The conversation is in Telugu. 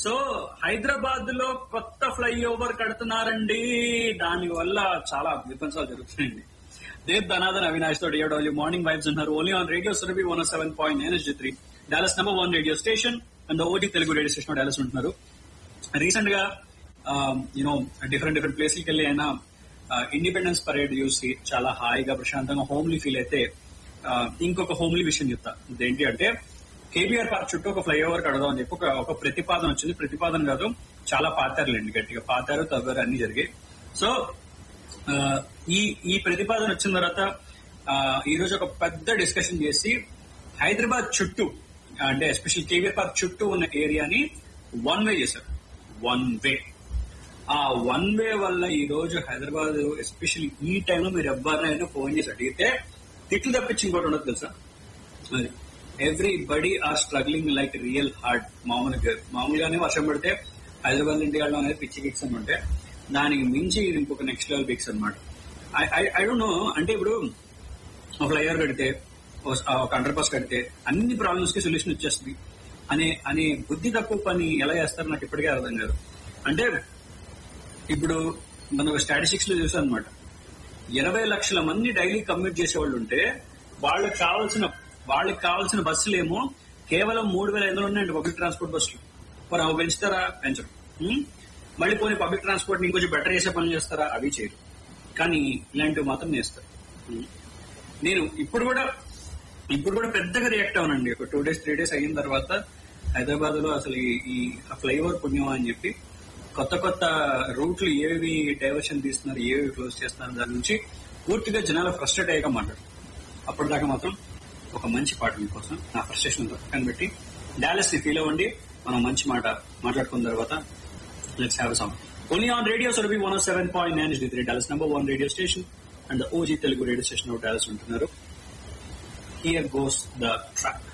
సో హైదరాబాద్ లో కొత్త ఫ్లైఓవర్ కడుతున్నారండి దాని వల్ల చాలా విధ్వంసాలు జరుగుతున్నాయండి దేవ్ ధనాథన్ అవినాష్ తో డిఓడబ్ల్యూ మార్నింగ్ వైబ్స్ ఉన్నారు only on radio Surabhi one seven point nine S three Dallas number one radio station and OT Telugu radio station Dallas ఉంటున్నారు రీసెంట్ గా యూనో డిఫరెంట్ డిఫరెంట్ ప్లేస్లకి వెళ్ళి అయినా ఇండిపెండెన్స్ పరేడ్ చూసి చాలా హాయిగా ప్రశాంతంగా హోమ్లీ ఫీల్ అయితే ఆ, ఇంకొక హోమ్లీ విషయం చెప్తా ఇదేంటి అంటే కేబీఆర్ పార్క్ చుట్టూ ఒక ఫ్లైఓవర్ కడదాం అని చెప్పి ఒక ఒక ప్రతిపాదన వచ్చింది ప్రతిపాదన కాదు చాలా పాతారులేండి గట్టిగా పాతారు తవ్వారు అన్ని జరిగాయి సో ఆ, ఈ ఈ ప్రతిపాదన వచ్చిన తర్వాత ఆ, ఈ రోజు ఒక పెద్ద డిస్కషన్ చేసి హైదరాబాద్ చుట్టూ అంటే ఎస్పెషల్ కేవీఆర్ పార్క్ చుట్టూ ఉన్న ఏరియాని వన్ వే చేశారు వన్ వే ఆ వన్ వే వల్ల ఈ రోజు హైదరాబాద్ ఎస్పెషల్లీ ఈ టైంలో మీరు ఎవరినైనా ఫోన్ చేసి అడిగితే తిట్లు తప్పించి ఇంకోటి ఉండదు తెలుసా అది everybody are struggling like real hard మామూలుగా మామూలుగానే వర్షం పడితే హైదరాబాద్ ఇంటికి వెళ్ళడం అనేది పిచ్చి కిక్స్ అని ఉంటే దానికి మించి ఇది ఇంకొక నెక్స్ట్ లెవెల్ పిక్స్ అనమాట ఐ డోంట్ నో అంటే ఇప్పుడు ఒక ఫ్లైఓవర్ కడితే ఒక- ఒక అండర్ పాస్ కడితే అన్ని ప్రాబ్లమ్స్ కి సొల్యూషన్ వచ్చేస్తుంది అనే అనే బుద్ధి తక్కువ పని ఎలా చేస్తారో నాకు ఇప్పటికే అర్థం కాదు అంటే ఇప్పుడు మనం స్టాటిస్టిక్స్ లో చూసాం అనమాట ఇరవై లక్షల మంది డైలీ కమ్యూట్ చేసే వాళ్ళు ఉంటే వాళ్ళకి కావాల్సిన వాళ్ళకి కావాల్సిన బస్సులు ఏమో కేవలం మూడు వేల ఐదు వందలు ఉన్నాయండి పబ్లిక్ ట్రాన్స్పోర్ట్ బస్సులు మరి అవి పెంచుతారా పెంచరు ఉం? మళ్ళీ పోనీ పబ్లిక్ ట్రాన్స్పోర్ట్ ని ఇంకొంచెం బెటర్ చేసే పనులు చేస్తారా అవి చేయరు కానీ ఇలాంటివి మాత్రం చేస్తారు ఉం? నేను ఇప్పుడు కూడా ఇప్పుడు కూడా పెద్దగా రియాక్ట్ అవునండి ఒక టూ డేస్ త్రీ డేస్ అయిన తర్వాత హైదరాబాద్ లో అసలు ఈ- ఈ ఫ్లైఓవర్ పుణ్యం అని చెప్పి కొత్త కొత్త రూట్లు ఏవి డైవర్షన్ తీస్తున్నారు ఏవి క్లోజ్ చేస్తున్నారు దాని నుంచి పూర్తిగా జనాలు ఫ్రస్ట్రేట్ అయ్యాక మాట్లాడు అప్పటిదాకా మాత్రం ఒక మంచి పాట మీకోసం నా ఫ్రస్ట్రేషన్ పక్కన పెట్టి డాలస్ ని ఫీల్ అవ్వండి మనం మంచి మాట మాట్లాడుకున్న తర్వాత let's have song only on radio Surabhi one seven point nine three Dallas number one radio station and OG Telugu radio station Dallas ఉంటున్నారు హియర్ గోస్ ద ట్రాక్